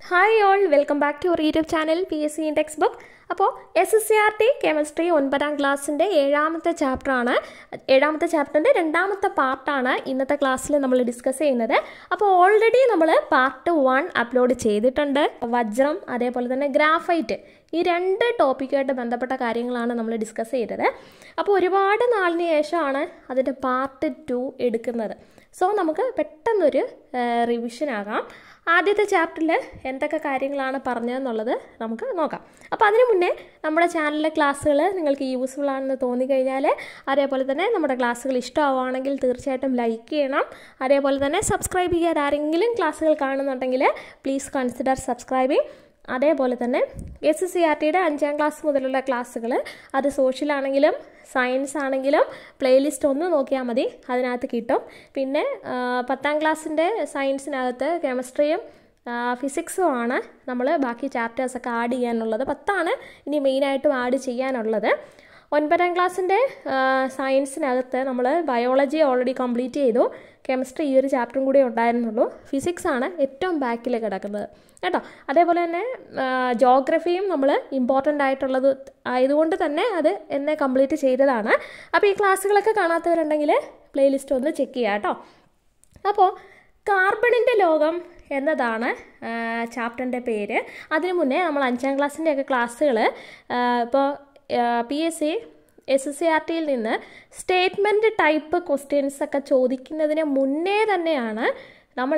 hi all welcome back to our YouTube channel P S C text book അപ്പോൾ S S C R T chemistry ഒൻപതാം ക്ലാസ്സിൻ്റെ ഏഴാമത്തെ ചാപ്റ്ററാണ് ഏഴാമത്തെ ചാപ്റ്ററിൻ്റെ രണ്ടാമത്തെ പാർട്ടാണ് ഇന്നത്തെ ക്ലാസ്സിൽ നമ്മൾ ഡിസ്കസ് ചെയ്യുന്നത് അപ്പോൾ ഓൾറെഡി നമ്മൾ പാർട്ട് വൺ അപ്ലോഡ് ചെയ്തിട്ടുണ്ട് വജ്രം അതേപോലെ തന്നെ ഗ്രാഫൈറ്റ് ഈ രണ്ട് ടോപ്പിക്കുമായിട്ട് ബന്ധപ്പെട്ട കാര്യങ്ങളാണ് നമ്മൾ ഡിസ്കസ് ചെയ്തത് അപ്പോൾ ഒരുപാട് നാളിന് ശേഷമാണ് അതിൻ്റെ പാർട്ട് ടു എടുക്കുന്നത് സോ നമുക്ക് പെട്ടെന്നൊരു റിവിഷൻ ആകാം ആദ്യത്തെ ചാപ്റ്ററിൽ എന്തൊക്കെ കാര്യങ്ങളാണ് പറഞ്ഞതെന്നുള്ളത് നമുക്ക് നോക്കാം അപ്പോൾ അതിനു മുന്നേ നമ്മുടെ ചാനലിലെ ക്ലാസ്സുകൾ നിങ്ങൾക്ക് യൂസ്ഫുൾ ആണെന്ന് തോന്നിക്കഴിഞ്ഞാൽ അതേപോലെ തന്നെ നമ്മുടെ ക്ലാസ്സുകൾ ഇഷ്ടമാവുകയാണെങ്കിൽ തീർച്ചയായിട്ടും ലൈക്ക് ചെയ്യണം അതേപോലെ തന്നെ സബ്സ്ക്രൈബ് ചെയ്യാതെ ആരെങ്കിലും ക്ലാസ്സുകൾ കാണുന്നുണ്ടെങ്കിൽ പ്ലീസ് കൺസിഡർ സബ്സ്ക്രൈബിങ് അതേപോലെ തന്നെ എസ് എസ് സി ആർ ടിയുടെ അഞ്ചാം ക്ലാസ് മുതലുള്ള ക്ലാസ്സുകൾ അത് സോഷ്യലാണെങ്കിലും സയൻസ് ആണെങ്കിലും പ്ലേലിസ്റ്റ് ഒന്ന് നോക്കിയാൽ മതി അതിനകത്ത് കിട്ടും പിന്നെ പത്താം ക്ലാസ്സിൻ്റെ സയൻസിനകത്ത് കെമിസ്ട്രിയും ഫിസിക്സും ആണ് നമ്മൾ ബാക്കി ചാപ്റ്റേഴ്സൊക്കെ ആഡ് ചെയ്യാനുള്ളത് പത്താണ് ഇനി മെയിനായിട്ടും ആഡ് ചെയ്യാനുള്ളത് ഒൻപതാം ക്ലാസ്സിൻ്റെ സയൻസിനകത്ത് നമ്മൾ ബയോളജി ഓൾറെഡി കംപ്ലീറ്റ് ചെയ്തു കെമിസ്ട്രി ഈ ഒരു ചാപ്റ്ററും കൂടി ഉണ്ടായിരുന്നുള്ളൂ ഫിസിക്സ് ആണ് ഏറ്റവും ബാക്കിൽ കിടക്കുന്നത് കേട്ടോ അതേപോലെ തന്നെ ജോഗ്രഫിയും നമ്മൾ ഇമ്പോർട്ടൻ്റ് ആയിട്ടുള്ളത് ആയതുകൊണ്ട് തന്നെ അത് എന്നെ കംപ്ലീറ്റ് ചെയ്തതാണ് അപ്പോൾ ഈ ക്ലാസ്സുകളൊക്കെ കാണാത്തവരുണ്ടെങ്കിൽ പ്ലേലിസ്റ്റ് ഒന്ന് ചെക്ക് ചെയ്യാം കേട്ടോ അപ്പോൾ കാർബണിൻ്റെ ലോകം എന്നതാണ് ചാപ്റ്ററിൻ്റെ പേര് അതിനു മുന്നേ നമ്മൾ അഞ്ചാം ക്ലാസ്സിൻ്റെയൊക്കെ ക്ലാസ്സുകൾ ഇപ്പോൾ P S C S S C R ടിയിൽ നിന്ന് സ്റ്റേറ്റ്മെൻറ്റ് ടൈപ്പ് ക്വസ്റ്റ്യൻസ് ഒക്കെ ചോദിക്കുന്നതിന് മുന്നേ തന്നെയാണ് നമ്മൾ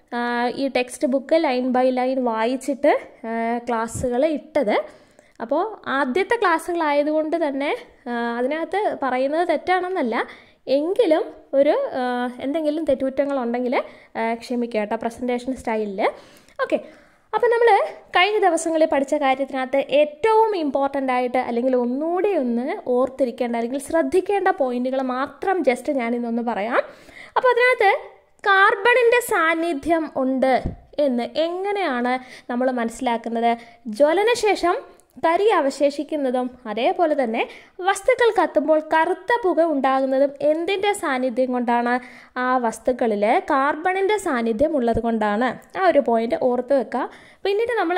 ഈ text book line by line വായിച്ചിട്ട് ക്ലാസ്സുകൾ ഇട്ടത് അപ്പോൾ ആദ്യത്തെ ക്ലാസ്സുകളായതുകൊണ്ട് തന്നെ അതിനകത്ത് പറയുന്നത് തെറ്റാണെന്നല്ല എങ്കിലും ഒരു എന്തെങ്കിലും തെറ്റുകുറ്റങ്ങളുണ്ടെങ്കിൽ ക്ഷമിക്കുക കേട്ടോ പ്രസൻറ്റേഷൻ സ്റ്റൈലിൽ ഓക്കെ അപ്പോൾ നമ്മൾ കഴിഞ്ഞ ദിവസങ്ങളിൽ പഠിച്ച കാര്യത്തിനകത്ത് ഏറ്റവും ഇമ്പോർട്ടൻ്റ് ആയിട്ട് അല്ലെങ്കിൽ ഒന്നുകൂടി ഒന്ന് ഓർത്തിരിക്കേണ്ട അല്ലെങ്കിൽ ശ്രദ്ധിക്കേണ്ട പോയിന്റുകൾ മാത്രം ജസ്റ്റ് ഞാനിന്നൊന്ന് പറയാം അപ്പോൾ അതിനകത്ത് കാർബണിൻ്റെ സാന്നിധ്യം ഉണ്ട് എന്ന് എങ്ങനെയാണ് നമ്മൾ മനസ്സിലാക്കുന്നത് ജ്വലനശേഷം കരി അവശേഷിക്കുന്നതും അതേപോലെ തന്നെ വസ്തുക്കൾ കത്തുമ്പോൾ കറുത്ത പുക ഉണ്ടാകുന്നതും എന്തിൻ്റെ സാന്നിധ്യം കൊണ്ടാണ് ആ വസ്തുക്കളിൽ കാർബണിൻ്റെ സാന്നിധ്യം ഉള്ളത് കൊണ്ടാണ് ആ ഒരു പോയിന്റ് ഓർത്ത് വെക്കുക പിന്നീട് നമ്മൾ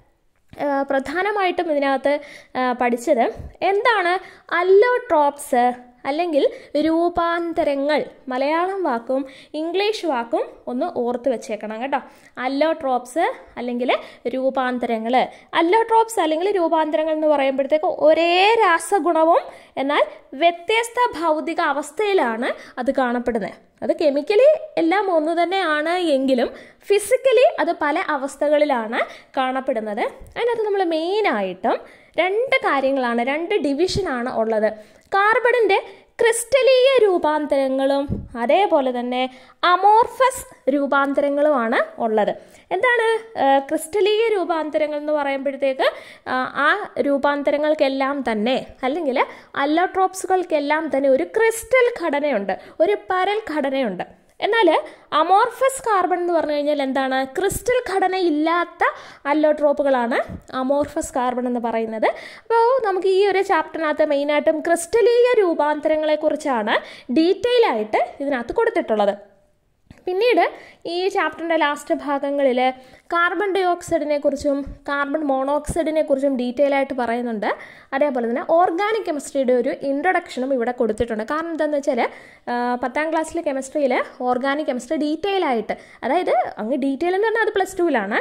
പ്രധാനമായിട്ടും ഇതിനകത്ത് പഠിച്ചത് എന്താണ് അല്ലോട്രോപ്സ് അല്ലെങ്കിൽ രൂപാന്തരങ്ങൾ മലയാളം വാക്കും ഇംഗ്ലീഷ് വാക്കും ഒന്ന് ഓർത്ത് വെച്ചേക്കണം കേട്ടോ അല്ലോട്രോപ്സ് അല്ലെങ്കിൽ രൂപാന്തരങ്ങൾ അല്ലോട്രോപ്സ് അല്ലെങ്കിൽ രൂപാന്തരങ്ങൾ എന്ന് പറയുമ്പോഴത്തേക്ക് ഒരേ രാസഗുണവും എന്നാൽ വ്യത്യസ്ത ഭൗതിക അവസ്ഥയിലാണ് അത് കാണപ്പെടുന്നത് അത് കെമിക്കലി എല്ലാം ഒന്ന് തന്നെയാണ് എങ്കിലും ഫിസിക്കലി അത് പല അവസ്ഥകളിലാണ് കാണപ്പെടുന്നത് അതിനകത്ത് നമ്മൾ മെയിനായിട്ടും രണ്ട് കാര്യങ്ങളാണ് രണ്ട് ഡിവിഷനാണ് ഉള്ളത് കാർബണിൻ്റെ ക്രിസ്റ്റലീയ രൂപാന്തരങ്ങളും അതേപോലെ തന്നെ അമോർഫസ് രൂപാന്തരങ്ങളുമാണ് ഉള്ളത് എന്താണ് ക്രിസ്റ്റലീയ രൂപാന്തരങ്ങൾ എന്ന് പറയുമ്പോഴത്തേക്ക് ആ രൂപാന്തരങ്ങൾക്കെല്ലാം തന്നെ അല്ലെങ്കിൽ അല്ലോട്രോപ്സുകൾക്കെല്ലാം തന്നെ ഒരു ക്രിസ്റ്റൽ ഘടനയുണ്ട് ഒരു പരൽ ഘടനയുണ്ട് എന്നാൽ അമോർഫസ് കാർബൺ എന്ന് പറഞ്ഞു കഴിഞ്ഞാൽ എന്താണ് ക്രിസ്റ്റൽ ഘടന ഇല്ലാത്ത അല്ലോട്രോപ്പുകളാണ് അമോർഫസ് കാർബൺ എന്ന് പറയുന്നത് അപ്പോൾ നമുക്ക് ഈ ഒരു ചാപ്റ്ററിനകത്ത് മെയിനായിട്ടും ക്രിസ്റ്റലീയ രൂപാന്തരങ്ങളെക്കുറിച്ചാണ് ഡീറ്റെയിൽ ആയിട്ട് ഇതിനകത്ത് കൊടുത്തിട്ടുള്ളത് പിന്നീട് ഈ ചാപ്റ്ററിൻ്റെ ലാസ്റ്റ് ഭാഗങ്ങളിൽ കാർബൺ ഡൈ ഓക്സൈഡിനെ കുറിച്ചും കാർബൺ മോണോക്സൈഡിനെ കുറിച്ചും ഡീറ്റെയിൽ ആയിട്ട് പറയുന്നുണ്ട് അതേപോലെ തന്നെ ഓർഗാനിക് കെമിസ്ട്രിയുടെ ഒരു ഇൻട്രൊഡക്ഷനും ഇവിടെ കൊടുത്തിട്ടുണ്ട് കാരണം എന്താണെന്ന് വെച്ചാൽ പത്താം ക്ലാസ്സിലെ കെമിസ്ട്രിയിൽ ഓർഗാനിക് കെമിസ്ട്രി ഡീറ്റെയിൽ ആയിട്ട് അതായത് അങ്ങ് ഡീറ്റെയിൽ എന്ന് പറഞ്ഞാൽ അത് പ്ലസ് ടുവിലാണ്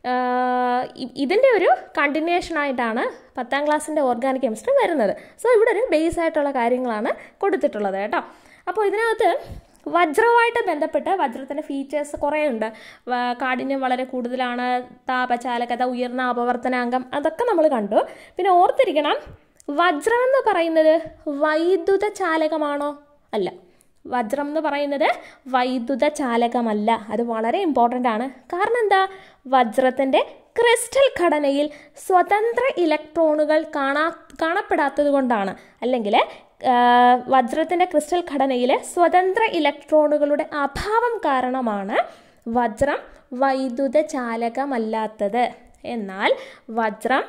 ഇതിൻ്റെ ഒരു കണ്ടിന്യൂഷൻ ആയിട്ടാണ് പത്താം ക്ലാസ്സിൻ്റെ ഓർഗാനിക് കെമിസ്ട്രി വരുന്നത് സോ ഇവിടെ ഒരു ബേസ് ആയിട്ടുള്ള കാര്യങ്ങളാണ് കൊടുത്തിട്ടുള്ളത് കേട്ടോ അപ്പോൾ ഇതിനകത്ത് വജ്രവുമായിട്ട് ബന്ധപ്പെട്ട് വജ്രത്തിൻ്റെ ഫീച്ചേഴ്സ് കുറേ ഉണ്ട് കാഠിന്യം വളരെ കൂടുതലാണ് താപചാലകത ഉയർന്ന അപവർത്തനാംഗം അതൊക്കെ നമ്മൾ കണ്ടു പിന്നെ ഓർത്തിരിക്കണം വജ്രം എന്ന് പറയുന്നത് വൈദ്യുത ചാലകമാണോ അല്ല വജ്രം എന്ന് പറയുന്നത് വൈദ്യുത ചാലകമല്ല അത് വളരെ ഇമ്പോർട്ടൻ്റ് ആണ് കാരണം എന്താ വജ്രത്തിൻ്റെ ക്രിസ്റ്റൽ ഘടനയിൽ സ്വതന്ത്ര ഇലക്ട്രോണുകൾ കാണാ കാണപ്പെടാത്തത് കൊണ്ടാണ് അല്ലെങ്കിൽ വജ്രത്തിൻ്റെ ക്രിസ്റ്റൽ ഘടനയിൽ സ്വതന്ത്ര ഇലക്ട്രോണുകളുടെ അഭാവം കാരണമാണ് വജ്രം വൈദ്യുത ചാലകമല്ലാത്തത് എന്നാൽ വജ്രം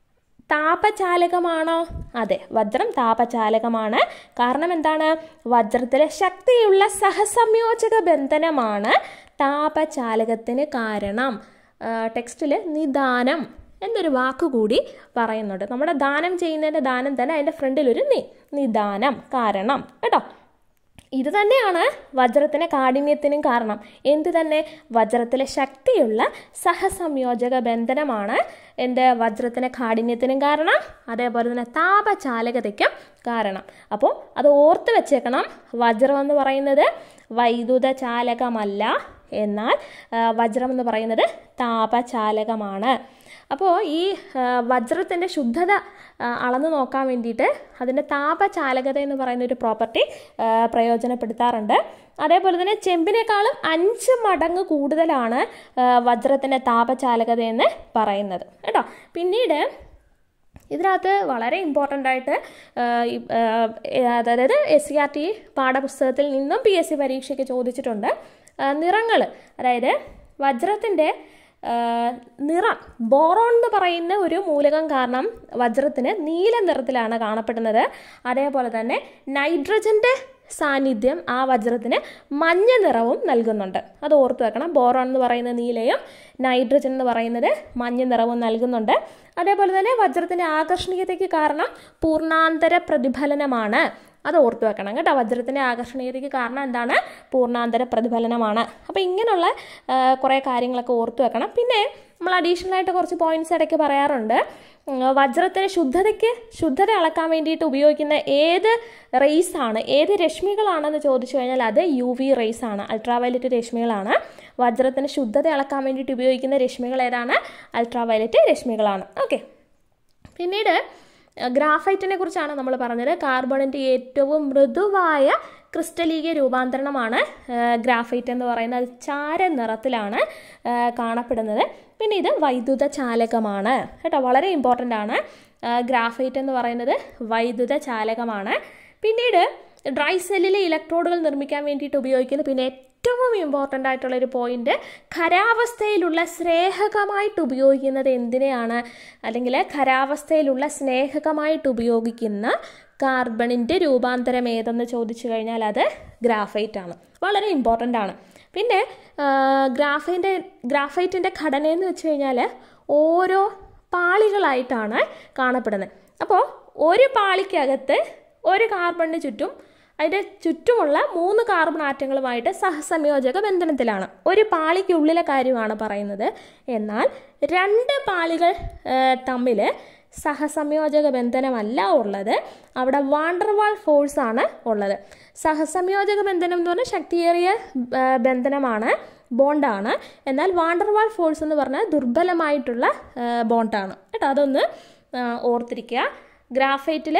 താപചാലകമാണോ അതെ വജ്രം താപചാലകമാണ് കാരണം എന്താണ് വജ്രത്തിലെ ശക്തിയുള്ള സഹസംയോജക ബന്ധനമാണ് താപചാലകത്തിന് കാരണം ടെക്സ്റ്റിൽ നിദാനം എന്നൊരു വാക്ക് കൂടി പറയുന്നുണ്ട് നമ്മുടെ ദാനം ചെയ്യുന്നതിൻ്റെ ദാനം തന്നെ അതിൻ്റെ ഫ്രണ്ടിലൊരു നി നിദാനം കാരണം കേട്ടോ ഇത് തന്നെയാണ് വജ്രത്തിന് കാഠിന്യത്തിനും കാരണം എന്ത് തന്നെ വജ്രത്തിലെ ശക്തിയുള്ള സഹസംയോജക ബന്ധനമാണ് എൻ്റെ വജ്രത്തിന് കാഠിന്യത്തിനും കാരണം അതേപോലെ തന്നെ താപചാലകതയ്ക്കും കാരണം അപ്പോൾ അത് ഓർത്ത് വെച്ചേക്കണം വജ്രം എന്ന് പറയുന്നത് വൈദ്യുത ചാലകമല്ല എന്നാൽ വജ്രം എന്ന് പറയുന്നത് താപചാലകമാണ് അപ്പോൾ ഈ വജ്രത്തിൻ്റെ ശുദ്ധത അളന്നു നോക്കാൻ വേണ്ടിയിട്ട് അതിൻ്റെ താപചാലകത എന്ന് പറയുന്ന ഒരു പ്രോപ്പർട്ടി പ്രയോജനപ്പെടുത്താറുണ്ട് അതേപോലെ തന്നെ ചെമ്പിനേക്കാളും അഞ്ച് മടങ്ങ് കൂടുതലാണ് വജ്രത്തിൻ്റെ താപചാലകത എന്ന് പറയുന്നത് കേട്ടോ പിന്നീട് ഇതിനകത്ത് വളരെ ഇമ്പോർട്ടൻ്റ് ആയിട്ട് അതായത് എസ് സി ആർ ടി പാഠപുസ്തകത്തിൽ നിന്നും പി എസ് സി പരീക്ഷയ്ക്ക് ചോദിച്ചിട്ടുണ്ട് നിറങ്ങൾ അതായത് വജ്രത്തിൻ്റെ നിറം ബോറോൺ എന്ന് പറയുന്ന ഒരു മൂലകം കാരണം വജ്രത്തിന് നീല നിറത്തിലാണ് കാണപ്പെടുന്നത് അതേപോലെ തന്നെ നൈട്രജൻ്റെ സാന്നിധ്യം ആ വജ്രത്തിന് മഞ്ഞ നിറവും നൽകുന്നുണ്ട് അത് ഓർത്ത് വെക്കണം ബോറോൺ എന്ന് പറയുന്ന നീലയും നൈട്രജൻ എന്ന് പറയുന്നത് മഞ്ഞ നിറവും നൽകുന്നുണ്ട് അതേപോലെ തന്നെ വജ്രത്തിൻ്റെ ആകർഷണീയതയ്ക്ക് കാരണം പൂർണ്ണാന്തര പ്രതിഫലനമാണ് അത് ഓർത്തു വെക്കണം കേട്ടോ വജ്രത്തിൻ്റെ ആകർഷണീയതയ്ക്ക് കാരണം എന്താണ് പൂർണ്ണാന്തര പ്രതിഫലനമാണ് അപ്പോൾ ഇങ്ങനെയുള്ള കുറേ കാര്യങ്ങളൊക്കെ ഓർത്തു വെക്കണം പിന്നെ നമ്മൾ അഡീഷണൽ ആയിട്ട് കുറച്ച് പോയിന്റ്സ് ഇടയ്ക്ക് പറയാറുണ്ട് വജ്രത്തിന് ശുദ്ധതയ്ക്ക് ശുദ്ധത അളക്കാൻ വേണ്ടിയിട്ട് ഉപയോഗിക്കുന്ന ഏത് റേസ് ആണ് ഏത് രശ്മികളാണെന്ന് ചോദിച്ചു കഴിഞ്ഞാൽ അത് യു വി റേസ് ആണ് അൾട്രാവയലറ്റ് രശ്മികളാണ് വജ്രത്തിന് ശുദ്ധത അളക്കാൻ വേണ്ടിയിട്ട് ഉപയോഗിക്കുന്ന രശ്മികൾ ഏതാണ് അൾട്രാവയലറ്റ് രശ്മികളാണ് ഓക്കെ പിന്നീട് ഗ്രാഫൈറ്റിനെ കുറിച്ചാണ് നമ്മൾ പറഞ്ഞത് കാർബണിൻ്റെ ഏറ്റവും മൃദുവായ ക്രിസ്റ്റലീയ രൂപാന്തരണമാണ് ഗ്രാഫൈറ്റ് എന്ന് പറയുന്നത് അത് ചാര നിറത്തിലാണ് കാണപ്പെടുന്നത് പിന്നെ ഇത് വൈദ്യുത ചാലകമാണ് കേട്ടോ വളരെ ഇമ്പോർട്ടൻ്റ് ആണ് ഗ്രാഫൈറ്റ് എന്ന് പറയുന്നത് വൈദ്യുത ചാലകമാണ് പിന്നീട് ഡ്രൈ സെല്ലിലെ ഇലക്ട്രോഡുകൾ നിർമ്മിക്കാൻ വേണ്ടിയിട്ട് ഉപയോഗിക്കുന്നത് പിന്നെ ഏറ്റവും ഇമ്പോർട്ടൻ്റ് ആയിട്ടുള്ള ഒരു പോയിന്റ് ഖരാവസ്ഥയിലുള്ള സ്നേഹകമായിട്ട് ഉപയോഗിക്കുന്നത് എന്തിനെയാണ് അല്ലെങ്കിൽ ഖരാവസ്ഥയിലുള്ള സ്നേഹകമായിട്ട് ഉപയോഗിക്കുന്ന കാർബണിൻ്റെ രൂപാന്തരം ഏതെന്ന് ചോദിച്ചു കഴിഞ്ഞാൽ അത് ഗ്രാഫൈറ്റ് ആണ് വളരെ ഇമ്പോർട്ടൻ്റ് ആണ് പിന്നെ ഗ്രാഫൈൻ്റെ ഗ്രാഫൈറ്റിൻ്റെ ഘടന എന്ന് വെച്ച് കഴിഞ്ഞാൽ ഓരോ പാളികളായിട്ടാണ് കാണപ്പെടുന്നത് അപ്പോൾ ഒരു പാളിക്കകത്ത് ഒരു കാർബണിന് ചുറ്റും അതിൻ്റെ ചുറ്റുമുള്ള മൂന്ന് കാർബൺ ആറ്റങ്ങളുമായിട്ട് സഹസംയോജക ബന്ധനത്തിലാണ് ഒരു പാളിക്കുള്ളിലെ കാര്യമാണ് പറയുന്നത് എന്നാൽ രണ്ട് പാളികൾ തമ്മിൽ സഹസംയോജക ബന്ധനമല്ല ഉള്ളത് അവിടെ വാണ്ടർവാൾ ഫോഴ്സ് ആണ് ഉള്ളത് സഹസംയോജക ബന്ധനം എന്ന് പറഞ്ഞാൽ ശക്തിയേറിയ ബന്ധനമാണ് ബോണ്ടാണ് എന്നാൽ വാണ്ടർവാൾ ഫോഴ്സ് എന്ന് പറഞ്ഞാൽ ദുർബലമായിട്ടുള്ള ബോണ്ടാണ് കേട്ടോ അതൊന്ന് ഓർത്തിരിക്കുക ഗ്രാഫൈറ്റിൽ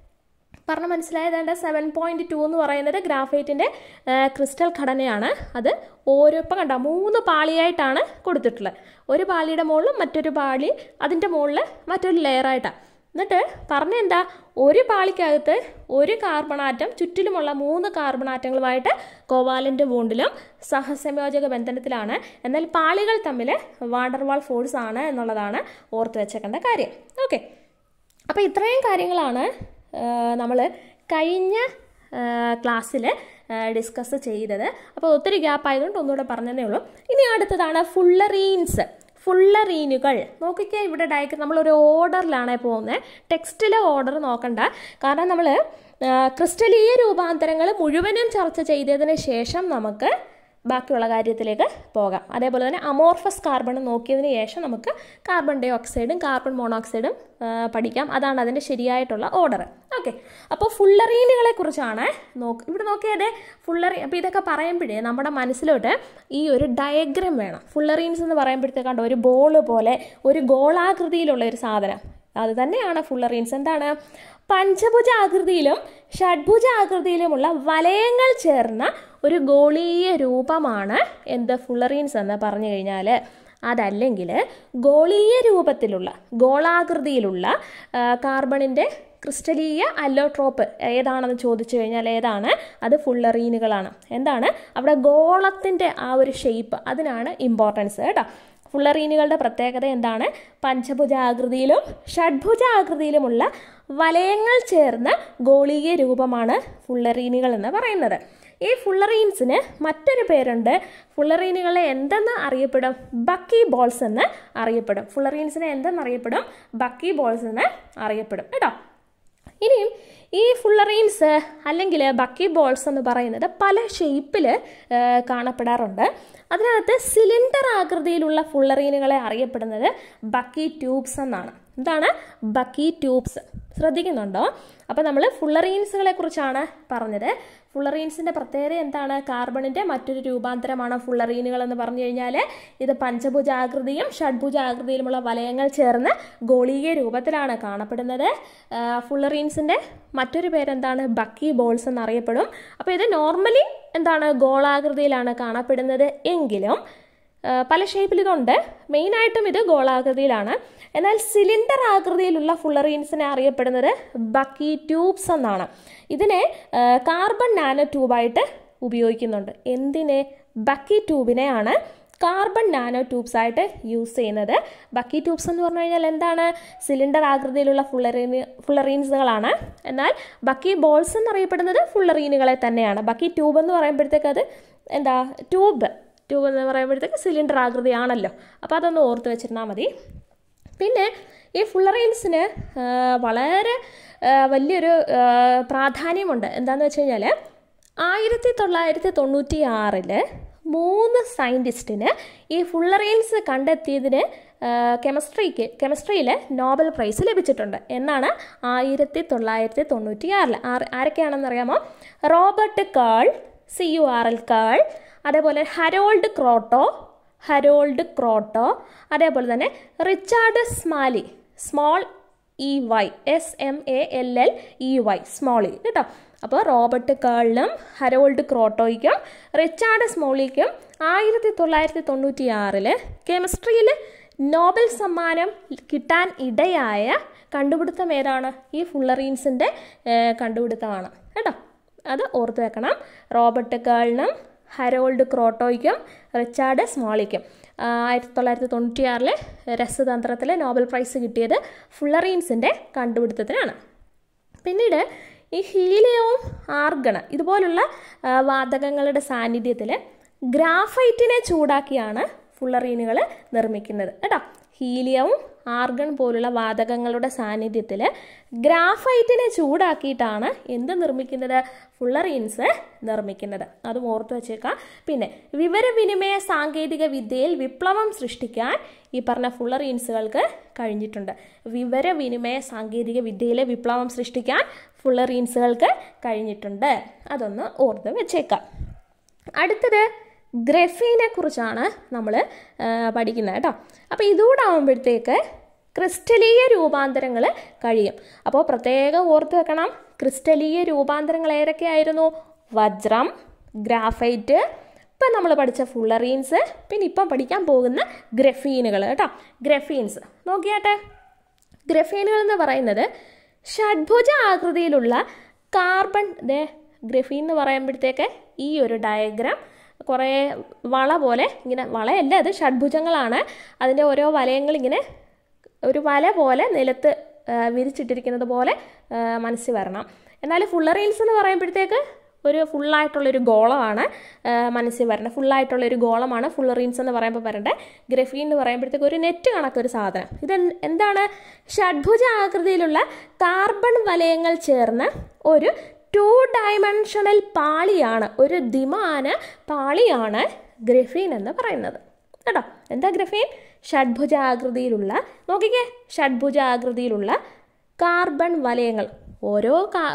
പറഞ്ഞ മനസ്സിലായതാണ്ട് സെവൻ പോയിൻറ്റ് ടു എന്ന് പറയുന്നത് ഗ്രാഫൈറ്റിൻ്റെ ക്രിസ്റ്റൽ ഘടനയാണ് അത് ഓരോ ഇപ്പം കണ്ട മൂന്ന് പാളിയായിട്ടാണ് കൊടുത്തിട്ടുള്ളത് ഒരു പാളിയുടെ മുകളിൽ മറ്റൊരു പാളി അതിൻ്റെ മുകളിൽ മറ്റൊരു ലെയറായിട്ടാണ് എന്നിട്ട് പറഞ്ഞ എന്താ ഒരു പാളിക്കകത്ത് ഒരു കാർബൺ ആറ്റം ചുറ്റിലുമുള്ള മൂന്ന് കാർബൺ ആറ്റങ്ങളുമായിട്ട് കോവാലൻ്റ് ബോണ്ടിലും സഹസംയോജക ബന്ധനത്തിലാണ് എന്നാൽ പാളികൾ തമ്മിൽ വാണ്ടർവാൾ ഫോഴ്സ് ആണ് എന്നുള്ളതാണ് ഓർത്ത് വെച്ചേക്കേണ്ട കാര്യം ഓക്കെ അപ്പോൾ ഇത്രയും കാര്യങ്ങളാണ് നമ്മൾ കഴിഞ്ഞ ക്ലാസ്സിൽ ഡിസ്കസ് ചെയ്തത് അപ്പോൾ ഒത്തിരി ഗ്യാപ്പ് ആയതുകൊണ്ട് ഒന്നുകൂടെ പറഞ്ഞതേ ഉള്ളൂ ഇനി അടുത്തതാണ് ഫുള്ളറീൻസ് ഫുള്ളറീനുകൾ നോക്കിക്കേ ഇവിടെ ഡയഗ്രം നമ്മളൊരു ഓർഡറിലാണ് പോകുന്നത് ടെക്സ്റ്റിലെ ഓർഡർ നോക്കണ്ട കാരണം നമ്മൾ ക്രിസ്റ്റലീയ രൂപാന്തരങ്ങൾ മുഴുവനും ചർച്ച ചെയ്തതിന് ശേഷം നമുക്ക് ബാക്കിയുള്ള കാര്യത്തിലേക്ക് പോകാം അതേപോലെ തന്നെ അമോർഫസ് കാർബൺ നോക്കിയതിന് ശേഷം നമുക്ക് കാർബൺ ഡൈ ഓക്സൈഡും കാർബൺ മോണോക്സൈഡും പഠിക്കാം അതാണ് അതിൻ്റെ ശരിയായിട്ടുള്ള ഓർഡർ ഓക്കെ അപ്പോൾ ഫുള്ളറീനുകളെ കുറിച്ചാണ് നോക്ക് ഇവിടെ നോക്കിയാൽ ഫുള്ളറി അപ്പോൾ ഇതൊക്കെ പറയുമ്പോഴേ നമ്മുടെ മനസ്സിലോട്ട് ഈ ഒരു ഡയഗ്രം വേണം ഫുള്ളറീൻസ് എന്ന് പറയുമ്പോഴത്തേക്കാണ്ട് ഒരു ബോൾ പോലെ ഒരു ഗോളാകൃതിയിലുള്ള ഒരു സാധനം അത് തന്നെയാണ് ഫുള്ളറീൻസ് എന്താണ് പഞ്ചഭുജ ആകൃതിയിലും ഷഡ്ഭുജ ആകൃതിയിലുമുള്ള വലയങ്ങൾ ചേർന്ന ഒരു ഗോളീയ രൂപമാണ് എന്ത് ഫുള്ളറീൻസ് എന്ന് പറഞ്ഞു കഴിഞ്ഞാൽ അതല്ലെങ്കിൽ ഗോളീയ രൂപത്തിലുള്ള ഗോളാകൃതിയിലുള്ള കാർബണിൻ്റെ ക്രിസ്റ്റലീയ അല്ലോട്രോപ്പ് ഏതാണെന്ന് ചോദിച്ചു കഴിഞ്ഞാൽ ഏതാണ് അത് ഫുള്ളറീനുകളാണ് എന്താണ് അവിടെ ഗോളത്തിൻ്റെ ആ ഒരു ഷേപ്പ് അതിനാണ് ഇമ്പോർട്ടൻസ് കേട്ടോ ഫുള്ളറീനുകളുടെ പ്രത്യേകത എന്താണ് പഞ്ചഭുജാകൃതിയിലും ഷഡ്ഭുജാകൃതിയിലുമുള്ള വലയങ്ങൾ ചേർന്ന ഗോളീയ രൂപമാണ് ഫുള്ളറീനുകൾ എന്ന് പറയുന്നത് ഈ ഫുള്ളറീൻസിന് മറ്റൊരു പേരുണ്ട് ഫുള്ളറീനുകളെ എന്തെന്ന് അറിയപ്പെടും ബക്കി ബോൾസ് എന്ന് അറിയപ്പെടും ഫുള്ളറീൻസിനെ എന്തെന്ന് അറിയപ്പെടും ബക്കി ബോൾസ് എന്ന് അറിയപ്പെടും കേട്ടോ ഇനിയും ഈ ഫുള്ളറീൻസ് അല്ലെങ്കിൽ ബക്കി ബോൾസ് എന്ന് പറയുന്നത് പല ഷേപ്പിൽ കാണപ്പെടാറുണ്ട് അതിനകത്ത് സിലിണ്ടർ ആകൃതിയിലുള്ള ഫുള്ളറീനുകളെ അറിയപ്പെടുന്നത് ബക്കി ട്യൂബ്സ് എന്നാണ് എന്താണ് ബക്കി ട്യൂബ്സ് ശ്രദ്ധിക്കുന്നുണ്ടോ അപ്പോൾ നമ്മൾ ഫുള്ളറീൻസുകളെ കുറിച്ചാണ് പറഞ്ഞത് ഫുള്ളറീൻസിൻ്റെ പ്രത്യേകത എന്താണ് കാർബണിൻ്റെ മറ്റൊരു രൂപാന്തരമാണ് ഫുള്ളറീനുകൾ എന്ന് പറഞ്ഞു കഴിഞ്ഞാൽ ഇത് പഞ്ചഭുജാകൃതിയും ഷഡ്ഭുജാകൃതിയിലുമുള്ള വലയങ്ങൾ ചേർന്ന് ഗോളീയ രൂപത്തിലാണ് കാണപ്പെടുന്നത് ഫുള്ളറീൻസിൻ്റെ മറ്റൊരു പേരെന്താണ് ബക്കി ബോൾസ് എന്നറിയപ്പെടും അപ്പോൾ ഇത് നോർമലി എന്താണ് ഗോളാകൃതിയിലാണ് കാണപ്പെടുന്നത് എങ്കിലും പല ഷേപ്പിൽ ഇതുണ്ട് മെയിനായിട്ടും ഇത് ഗോളാകൃതിയിലാണ് എന്നാൽ സിലിണ്ടർ ആകൃതിയിലുള്ള ഫുള്ളറീൻസിനെ അറിയപ്പെടുന്നത് ബക്കി ട്യൂബ്സ് എന്നാണ് ഇതിനെ കാർബൺ നാനോ ട്യൂബായിട്ട് ഉപയോഗിക്കുന്നുണ്ട് എന്തിനെ ബക്കി ട്യൂബിനെയാണ് കാർബൺ നാനോ ട്യൂബ്സ് ആയിട്ട് യൂസ് ചെയ്യുന്നത് ബക്കി ട്യൂബ്സ് എന്ന് പറഞ്ഞു കഴിഞ്ഞാൽ എന്താണ് സിലിണ്ടർ ആകൃതിയിലുള്ള ഫുള്ളറീന് ഫുള്ളറീൻസുകളാണ് എന്നാൽ ബക്കി ബോൾസ് എന്നറിയപ്പെടുന്നത് ഫുള്ളറീനുകളെ തന്നെയാണ് ബക്കി ട്യൂബ് എന്ന് പറയുമ്പോഴത്തേക്ക് അത് എന്താ ട്യൂബ് ട്യൂബ് എന്ന് പറയുമ്പോഴത്തേക്ക് സിലിണ്ടർ ആകൃതിയാണല്ലോ അപ്പോൾ അതൊന്ന് ഓർത്ത് വെച്ചിരുന്നാൽ മതി പിന്നെ ഈ ഫുള്ളറൈൻസിന് വളരെ വലിയൊരു പ്രാധാന്യമുണ്ട് എന്താണെന്ന് വെച്ച് കഴിഞ്ഞാൽ ആയിരത്തി തൊള്ളായിരത്തി തൊണ്ണൂറ്റി ആറില് മൂന്ന് സയൻറ്റിസ്റ്റിന് ഈ ഫുള്ളറൈൻസ് കണ്ടെത്തിയതിന് കെമിസ്ട്രിക്ക് കെമിസ്ട്രിയിൽ നോബൽ പ്രൈസ് ലഭിച്ചിട്ടുണ്ട് എന്നാണ് ആയിരത്തി തൊള്ളായിരത്തി തൊണ്ണൂറ്റി ആറിൽ ആരൊക്കെയാണെന്ന് അറിയാമോ Robert Curl C U R L Curl അതേപോലെ ഹരോൾഡ് ക്രോട്ടോ ഹരോൾഡ് ക്രോട്ടോ അതേപോലെ തന്നെ Richard Smalley small E Y S M A L L E Y small E കേട്ടോ അപ്പോൾ റോബർട്ട് കേളിനും ഹരോൾഡ് ക്രോട്ടോയ്ക്കും റിച്ചാർഡ് സ്മോളിക്കും ആയിരത്തി തൊള്ളായിരത്തി തൊണ്ണൂറ്റി ആറിൽ കെമിസ്ട്രിയിൽ നോബൽ സമ്മാനം കിട്ടാൻ ഇടയായ കണ്ടുപിടുത്തം ഏതാണ് ഈ ഫുള്ളറീൻസിൻ്റെ കണ്ടുപിടുത്തമാണ് കേട്ടോ അത് ഓർത്ത് വെക്കണം റോബർട്ട് കേളിനും ഹരോൾഡ് ക്രോട്ടോയ്ക്കും റിച്ചാർഡ് സ്മോളിക്കും ആയിരത്തി തൊള്ളായിരത്തി തൊണ്ണൂറ്റി ആറിലെ രസതന്ത്രത്തിൽ നോബൽ പ്രൈസ് കിട്ടിയത് ഫുള്ളറീൻസിൻ്റെ കണ്ടുപിടുത്തത്തിനാണ് പിന്നീട് ഈ ഹീലിയവും ആർഗണ് ഇതുപോലുള്ള വാതകങ്ങളുടെ സാന്നിധ്യത്തിൽ ഗ്രാഫൈറ്റിനെ ചൂടാക്കിയാണ് ഫുള്ളറീനുകൾ നിർമ്മിക്കുന്നത് കേട്ടോ ഹീലിയവും ആർഗൺ പോലുള്ള വാതകങ്ങളുടെ സാന്നിധ്യത്തിൽ ഗ്രാഫൈറ്റിനെ ചൂടാക്കിയിട്ടാണ് എന്ത് നിർമ്മിക്കുന്നത് ഫുള്ളറീൻസ് നിർമ്മിക്കുന്നത് അതും ഓർത്ത് വെച്ചേക്കാം പിന്നെ വിവരവിനിമയ സാങ്കേതിക വിദ്യയിൽ വിപ്ലവം സൃഷ്ടിക്കാൻ ഈ പറഞ്ഞ ഫുള്ളറീൻസുകൾക്ക് കഴിഞ്ഞിട്ടുണ്ട് വിവരവിനിമയ സാങ്കേതിക വിദ്യയിലെ വിപ്ലവം സൃഷ്ടിക്കാൻ ഫുള്ളറീൻസുകൾക്ക് കഴിഞ്ഞിട്ടുണ്ട് അതൊന്ന് ഓർത്ത് വെച്ചേക്കാം അടുത്തത് ഗ്രഫീനെ കുറിച്ചാണ് നമ്മൾ പഠിക്കുന്നത് കേട്ടോ അപ്പോൾ ഇതുകൂടെ ആകുമ്പോഴത്തേക്ക് ക്രിസ്റ്റലീയ രൂപാന്തരങ്ങൾ കഴിയും അപ്പോൾ പ്രത്യേകം ഓർത്ത് വെക്കണം ക്രിസ്റ്റലീയ രൂപാന്തരങ്ങൾ ഏതൊക്കെയായിരുന്നു വജ്രം ഗ്രാഫൈറ്റ് ഇപ്പം നമ്മൾ പഠിച്ച ഫുള്ളറീൻസ് പിന്നെ ഇപ്പം പഠിക്കാൻ പോകുന്ന ഗ്രഫീനുകൾ കേട്ടോ ഗ്രഫീൻസ് നോക്കിയാട്ടെ ഗ്രഫീനുകൾ എന്ന് പറയുന്നത് ഷഡ്ഭുജ ആകൃതിയിലുള്ള കാർബൺ ദേ ഗ്രഫീൻ എന്ന് പറയുമ്പോഴത്തേക്ക് ഈ ഒരു ഡയഗ്രാം കുറേ വള പോലെ ഇങ്ങനെ വളയല്ല അത് ഷഡ്ഭുജങ്ങളാണ് അതിൻ്റെ ഓരോ വലയങ്ങൾ ഇങ്ങനെ ഒരു വല പോലെ നിലത്ത് വിരിച്ചിട്ടിരിക്കുന്നത് പോലെ മനസ്സിൽ വരണം എന്നാൽ ഫുള്ളറീൻസ് എന്ന് പറയുമ്പോഴത്തേക്ക് ഒരു ഫുള്ളായിട്ടുള്ളൊരു ഗോളമാണ് മനസ്സിൽ വരേണ്ടത് ഫുള്ളായിട്ടുള്ളൊരു ഗോളമാണ് ഫുള്ളറീൻസ് എന്ന് പറയുമ്പോൾ വരേണ്ടത് ഗ്രഫീൻ എന്ന് പറയുമ്പോഴത്തേക്ക് ഒരു നെറ്റ് കണക്കൊരു സാധനം ഇത് എന്താണ് ഷഡ്ഭുജ ആകൃതിയിലുള്ള കാർബൺ വലയങ്ങൾ ചേർന്ന് ഒരു ടു ഡയമെൻഷണൽ പാളിയാണ് ഒരു ദ്വിമാന പാളിയാണ് ഗ്രഫീൻ എന്ന് പറയുന്നത് കേട്ടോ എന്താ ഗ്രഫീൻ ഷഡ്ഭുജാകൃതിയിലുള്ള നോക്കിക്കേ ഷഡ്ഭുജാകൃതിയിലുള്ള കാർബൺ വലയങ്ങൾ ഓരോ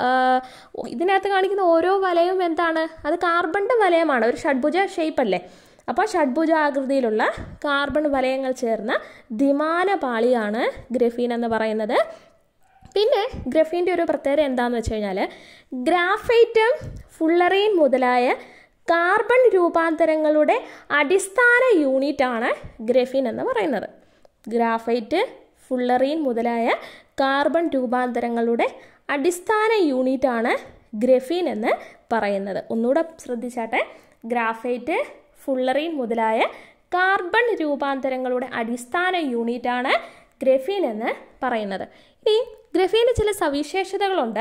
ഇതിനകത്ത് കാണിക്കുന്ന ഓരോ വലയും എന്താണ് അത് കാർബണിൻ്റെ വലയമാണ് ഒരു ഷഡ്ഭുജ ഷേപ്പ് അല്ലേ അപ്പോൾ ഷഡ്ഭുജ ആകൃതിയിലുള്ള കാർബൺ വലയങ്ങൾ ചേർന്ന ദ്വിമാന പാളിയാണ് ഗ്രഫീൻ എന്ന് പറയുന്നത് പിന്നെ ഗ്രഫീൻ്റെ ഒരു പ്രത്യേകത എന്താണെന്ന് വെച്ച് കഴിഞ്ഞാൽ ഗ്രാഫൈറ്റ് ഫുള്ളറീൻ മുതലായ കാർബൺ രൂപാന്തരങ്ങളുടെ അടിസ്ഥാന യൂണിറ്റാണ് ഗ്രഫീൻ എന്ന് പറയുന്നത് ഗ്രാഫൈറ്റ് ഫുള്ളറീൻ മുതലായ കാർബൺ രൂപാന്തരങ്ങളുടെ അടിസ്ഥാന യൂണിറ്റാണ് ഗ്രഫീൻ എന്ന് പറയുന്നത് ഒന്നുകൂടെ ശ്രദ്ധിച്ചാട്ടെ ഗ്രാഫൈറ്റ് ഫുള്ളറീൻ മുതലായ കാർബൺ രൂപാന്തരങ്ങളുടെ അടിസ്ഥാന യൂണിറ്റാണ് ഗ്രഫീൻ എന്ന് പറയുന്നത് ഇനി ഗ്രഫീന് ചില സവിശേഷതകളുണ്ട്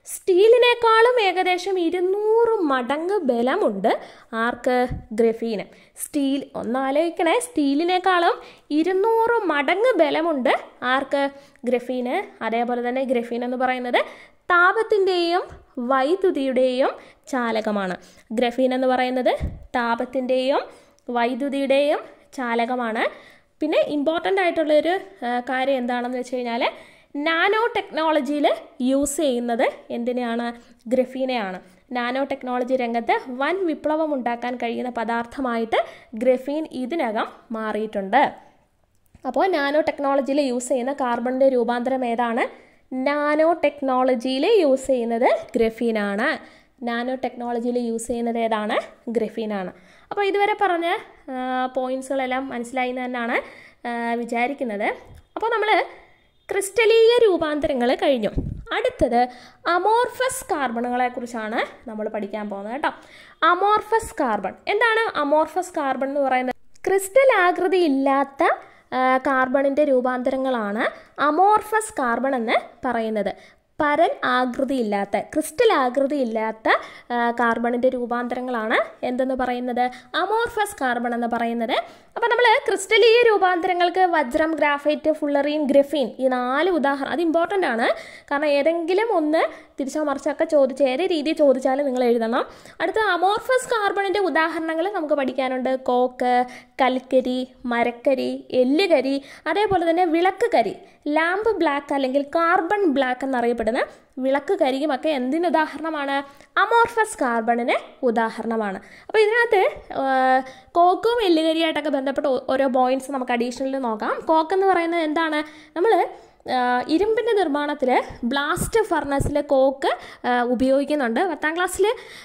സ്റ്റീലിനേക്കാളും ഏകദേശം ഇരുന്നൂറ് മടങ്ങ് ബലമുണ്ട് ആർക്ക് ഗ്രഫീന് സ്റ്റീൽ ഒന്നാലോചിക്കണേ സ്റ്റീലിനേക്കാളും ഇരുന്നൂറ് മടങ്ങ് ബലമുണ്ട് ആർക്ക് ഗ്രഫീന് അതേപോലെ തന്നെ ഗ്രഫീൻ എന്ന് പറയുന്നത് താപത്തിൻ്റെയും വൈദ്യുതിയുടെയും ചാലകമാണ് ഗ്രഫീൻ എന്ന് പറയുന്നത് താപത്തിൻ്റെയും വൈദ്യുതിയുടെയും ചാലകമാണ് പിന്നെ ഇമ്പോർട്ടൻ്റ് ആയിട്ടുള്ളൊരു ആ, കാര്യം എന്താണെന്ന് വെച്ച് കഴിഞ്ഞാൽ നാനോ ടെക്നോളജിയിൽ യൂസ് ചെയ്യുന്നത് എന്തിനെയാണ് ഗ്രഫീനെയാണ് നാനോ ടെക്നോളജി രംഗത്ത് വൻ വിപ്ലവം ഉണ്ടാക്കാൻ കഴിയുന്ന പദാർത്ഥമായിട്ട് ഗ്രഫീൻ ഇതിനകം മാറിയിട്ടുണ്ട് അപ്പോൾ നാനോ ടെക്നോളജിയിൽ യൂസ് ചെയ്യുന്ന കാർബണിൻ്റെ രൂപാന്തരം ഏതാണ് നാനോ ടെക്നോളജിയിൽ യൂസ് ചെയ്യുന്നത് ഗ്രഫീനാണ് നാനോ ടെക്നോളജിയിൽ യൂസ് ചെയ്യുന്നത് ഏതാണ് ഗ്രഫീനാണ് അപ്പോൾ ഇതുവരെ പറഞ്ഞ പോയിൻസുകളെല്ലാം മനസ്സിലായി എന്ന് തന്നെയാണ് ആ, വിചാരിക്കുന്നത് അപ്പോൾ നമ്മൾ ക്രിസ്റ്റലീയ രൂപാന്തരങ്ങൾ കഴിഞ്ഞു അടുത്തത് അമോർഫസ് കാർബണുകളെ കുറിച്ചാണ് നമ്മൾ പഠിക്കാൻ പോകുന്നത് കേട്ടോ അമോർഫസ് കാർബൺ എന്താണ് അമോർഫസ് കാർബൺ എന്ന് പറയുന്നത് ക്രിസ്റ്റൽ ആകൃതി ഇല്ലാത്ത ആ, കാർബണിൻ്റെ രൂപാന്തരങ്ങളാണ് അമോർഫസ് കാർബൺ എന്ന് പറയുന്നത് പരൽ ആകൃതിയില്ലാത്ത ക്രിസ്റ്റൽ ആകൃതിയില്ലാത്ത ആ, കാർബണിൻ്റെ രൂപാന്തരങ്ങളാണ് എന്തെന്ന് പറയുന്നത് അമോർഫസ് കാർബൺ എന്ന് പറയുന്നത് അപ്പോൾ നമ്മൾ ക്രിസ്റ്റലീയ രൂപാന്തരങ്ങൾക്ക് വജ്രം ഗ്രാഫൈറ്റ് ഫുള്ളറീൻ ഗ്രഫീൻ ഈ നാല് ഉദാഹരണം അത് ഇമ്പോർട്ടൻ്റ് ആണ് കാരണം ഏതെങ്കിലും ഒന്ന് തിരിച്ചോ മറിച്ചൊക്കെ ചോദിച്ച് ഏത് രീതിയിൽ ചോദിച്ചാലും നിങ്ങൾ എഴുതണം അടുത്ത അമോർഫസ് കാർബണിൻ്റെ ഉദാഹരണങ്ങൾ നമുക്ക് പഠിക്കാനുണ്ട് കോക്ക് കൽക്കരി മരക്കരി എല്ലുകരി അതേപോലെ തന്നെ വിളക്ക് കരി ലാമ്പ് ബ്ലാക്ക് അല്ലെങ്കിൽ കാർബൺ ബ്ലാക്ക് എന്നറിയപ്പെടുന്ന വിളക്ക് കരിയുമൊക്കെ എന്തിന് ഉദാഹരണമാണ് അമോർഫസ് കാർബണിന് ഉദാഹരണമാണ് അപ്പോൾ ഇതിനകത്ത് ആ, കോക്കും എല്ലുകരിയായിട്ടൊക്കെ ബന്ധപ്പെട്ട ഓ- ഓരോ പോയിന്റ്സ് നമുക്ക് അഡീഷണൽ നോക്കാം കോക്ക് എന്ന് പറയുന്നത് എന്താണ് നമ്മൾ ഇരുമ്പിൻ്റെ നിർമ്മാണത്തിൽ ബ്ലാസ്റ്റ് ഫർണസിൽ കോക്ക് ആ, ഉപയോഗിക്കുന്നുണ്ട് പത്താം ക്ലാസ്സിൽ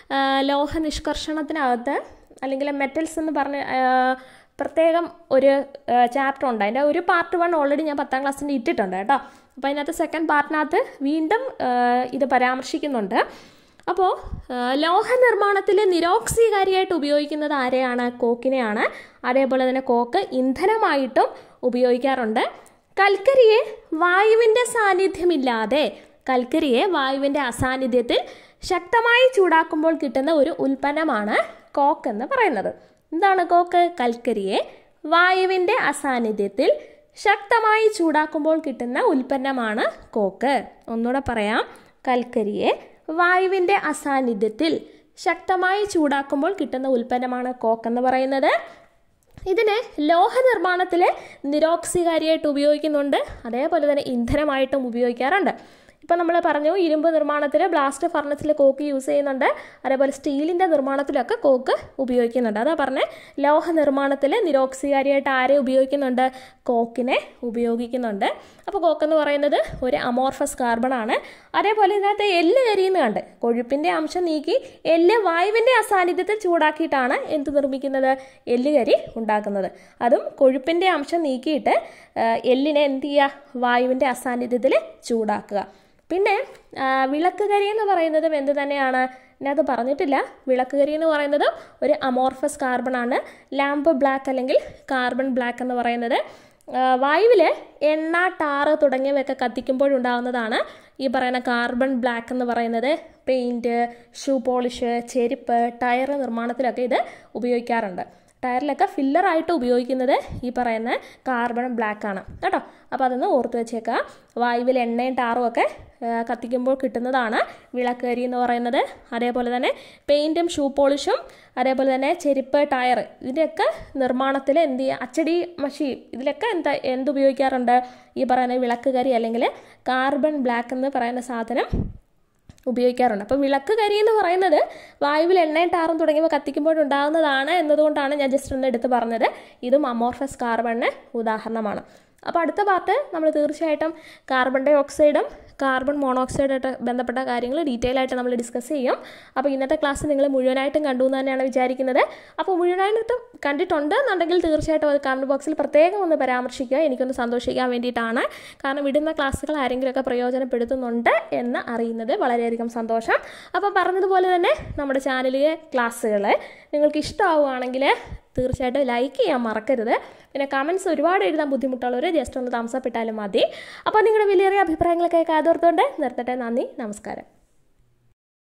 ലോഹ നിഷ്കർഷണത്തിനകത്ത് അല്ലെങ്കിൽ മെറ്റൽസ് എന്ന് പറഞ്ഞ് ആ, പ്രത്യേകം ഒരു ചാപ്റ്റർ ഉണ്ട് അതിൻ്റെ ഒരു പാർട്ട് വൺ ഓൾറെഡി ഞാൻ പത്താം ക്ലാസ്സിൻ്റെ ഇട്ടിട്ടുണ്ട് കേട്ടോ അപ്പോൾ അതിനകത്ത് സെക്കൻഡ് പാർട്ടിനകത്ത് വീണ്ടും ആ, ഇത് പരാമർശിക്കുന്നുണ്ട് അപ്പോൾ ലോഹ നിർമ്മാണത്തിൽ നിരോക്സീകാരിയായിട്ട് ഉപയോഗിക്കുന്നത് ആരെയാണ് കോക്കിനെയാണ് അതേപോലെ തന്നെ കോക്ക് ഇന്ധനമായിട്ടും ഉപയോഗിക്കാറുണ്ട് കൽക്കരിയെ വായുവിൻ്റെ സാന്നിധ്യമില്ലാതെ കൽക്കരിയെ വായുവിൻ്റെ അസാന്നിധ്യത്തിൽ ശക്തമായി ചൂടാക്കുമ്പോൾ കിട്ടുന്ന ഒരു ഉൽപ്പന്നമാണ് കോക്ക് എന്ന് പറയുന്നത് എന്താണ് കോക്ക് കൽക്കരിയെ വായുവിൻ്റെ അസാന്നിധ്യത്തിൽ ശക്തമായി ചൂടാക്കുമ്പോൾ കിട്ടുന്ന ഉൽപ്പന്നമാണ് കോക്ക് ഒന്നുകൂടെ പറയാം കൽക്കരിയെ വായുവിൻ്റെ അസാന്നിധ്യത്തിൽ ശക്തമായി ചൂടാക്കുമ്പോൾ കിട്ടുന്ന ഉൽപ്പന്നമാണ് കോക്ക് എന്ന് പറയുന്നത് ഇതിന് ലോഹ നിർമ്മാണത്തിൽ നിരോക്സികാരിയായിട്ട് ഉപയോഗിക്കുന്നുണ്ട് അതേപോലെ തന്നെ ഇന്ധനമായിട്ടും ഉപയോഗിക്കാറുണ്ട് ഇപ്പം നമ്മൾ പറഞ്ഞു ഇരുമ്പ് നിർമ്മാണത്തിൽ ബ്ലാസ്റ്റ് ഫർണസിൽ കോക്ക് യൂസ് ചെയ്യുന്നുണ്ട് അതേപോലെ സ്റ്റീലിൻ്റെ നിർമ്മാണത്തിലൊക്കെ കോക്ക് ഉപയോഗിക്കുന്നുണ്ട് അതാ പറഞ്ഞേ ലോഹ നിർമ്മാണത്തിൽ നിരോക്സികാരിയായിട്ട് ആരെ ഉപയോഗിക്കുന്നുണ്ട് കോക്കിനെ ഉപയോഗിക്കുന്നുണ്ട് അപ്പോൾ കോക്ക് എന്ന് പറയുന്നത് ഒരു അമോർഫസ് കാർബണാണ് അതേപോലെ ഇതിനകത്ത് എല്ല് കരിയുന്ന കണ്ട് കൊഴുപ്പിൻ്റെ അംശം നീക്കി എല്ല് വായുവിൻ്റെ അസാന്നിധ്യത്തിൽ ചൂടാക്കിയിട്ടാണ് എന്ത് നിർമ്മിക്കുന്നത് എല്ല് കരി ഉണ്ടാക്കുന്നത് അതും കൊഴുപ്പിൻ്റെ അംശം നീക്കിയിട്ട് ആ, എല്ലിനെ എന്ത് ചെയ്യുക വായുവിൻ്റെ അസാന്നിധ്യത്തിൽ ചൂടാക്കുക പിന്നെ ആ, വിളക്ക് കരി എന്ന് പറയുന്നതും എന്ത് തന്നെയാണ് ഇതിനകത്ത് പറഞ്ഞിട്ടില്ല വിളക്ക് കരി എന്ന് പറയുന്നത് ഒരു അമോർഫസ് കാർബൺ ആണ് ലാമ്പ് ബ്ലാക്ക് അല്ലെങ്കിൽ കാർബൺ ബ്ലാക്ക് എന്ന് പറയുന്നത് വായുവിൽ എണ്ണ ടാറ് തുടങ്ങിയവയൊക്കെ കത്തിക്കുമ്പോഴുണ്ടാകുന്നതാണ് ഈ പറയുന്ന കാർബൺ ബ്ലാക്ക് എന്ന് പറയുന്നത് പെയിൻറ്റ് ഷൂ പോളിഷ് ചെരുപ്പ് ടയർ നിർമ്മാണത്തിലൊക്കെ ഇത് ഉപയോഗിക്കാറുണ്ട് ടയറിലൊക്കെ ഫില്ലറായിട്ട് ഉപയോഗിക്കുന്നത് ഈ പറയുന്ന കാർബൺ ബ്ലാക്ക് ആണ് കേട്ടോ അപ്പോൾ അതൊന്ന് ഓർത്ത് വെച്ചേക്കുക വായുവിൽ എണ്ണയും ടാറും ഒക്കെ ആ, കത്തിക്കുമ്പോൾ കിട്ടുന്നതാണ് വിളക്കരി എന്ന് പറയുന്നത് അതേപോലെ തന്നെ പെയിൻറ്റും ഷൂ പോളിഷും അതേപോലെ തന്നെ ചെരുപ്പ് ടയർ ഇതിൻ്റെയൊക്കെ നിർമ്മാണത്തിൽ എന്ത് ചെയ്യുക അച്ചടി മഷി ഇതിലൊക്കെ എന്താ എന്തുപയോഗിക്കാറുണ്ട് ഈ പറയുന്ന വിളക്കുകരി അല്ലെങ്കിൽ കാർബൺ ബ്ലാക്ക് എന്ന് പറയുന്ന സാധനം ഉപയോഗിക്കാറുണ്ട് അപ്പോൾ വിളക്ക് കരി എന്ന് പറയുന്നത് വായുവിൽ എണ്ണയും ടാറും തുടങ്ങിയവ കത്തിക്കുമ്പോഴുണ്ടാകുന്നതാണ് എന്നതുകൊണ്ടാണ് ഞാൻ ജസ്റ്റ് ഒന്ന് എടുത്ത് പറഞ്ഞത് ഇതും അമോർഫസ് കാർബണിന് ഉദാഹരണമാണ് അപ്പോൾ അടുത്ത പാർട്ട് നമ്മൾ തീർച്ചയായിട്ടും കാർബൺ ഡൈ ഓക്സൈഡും കാർബൺ മോണോക്സൈഡായിട്ട് ബന്ധപ്പെട്ട കാര്യങ്ങൾ ഡീറ്റെയിൽ ആയിട്ട് നമ്മൾ ഡിസ്കസ് ചെയ്യും അപ്പോൾ ഇന്നത്തെ ക്ലാസ് നിങ്ങൾ മുഴുവനായിട്ടും കണ്ടു എന്ന് തന്നെയാണ് വിചാരിക്കുന്നത് അപ്പോൾ മുഴുവനായിട്ടും കണ്ടിട്ടുണ്ട് എന്നുണ്ടെങ്കിൽ തീർച്ചയായിട്ടും അത് കമൻറ്റ് ബോക്സിൽ പ്രത്യേകം ഒന്ന് പരാമർശിക്കുക എനിക്കൊന്ന് സന്തോഷിക്കാൻ വേണ്ടിയിട്ടാണ് കാരണം വിടുന്ന ക്ലാസ്സുകൾ ആരെങ്കിലുമൊക്കെ പ്രയോജനപ്പെടുത്തുന്നുണ്ട് എന്ന് അറിയുന്നത് വളരെയധികം സന്തോഷം അപ്പോൾ പറഞ്ഞതുപോലെ തന്നെ നമ്മുടെ ചാനലിലെ ക്ലാസ്സുകൾ നിങ്ങൾക്ക് ഇഷ്ടമാവുകയാണെങ്കിൽ തീർച്ചയായിട്ടും ലൈക്ക് ചെയ്യാൻ മറക്കരുത് പിന്നെ കമൻസ് ഒരുപാട് എഴുതാൻ ബുദ്ധിമുട്ടുള്ളവർ ജസ്റ്റ് ഒന്ന് തംസപ്പ് ഇട്ടാലും മതി അപ്പോൾ നിങ്ങളുടെ വിലയേറിയ അഭിപ്രായങ്ങളൊക്കെ കാതോർത്തുകൊണ്ട് നിർത്തട്ടെ നന്ദി നമസ്കാരം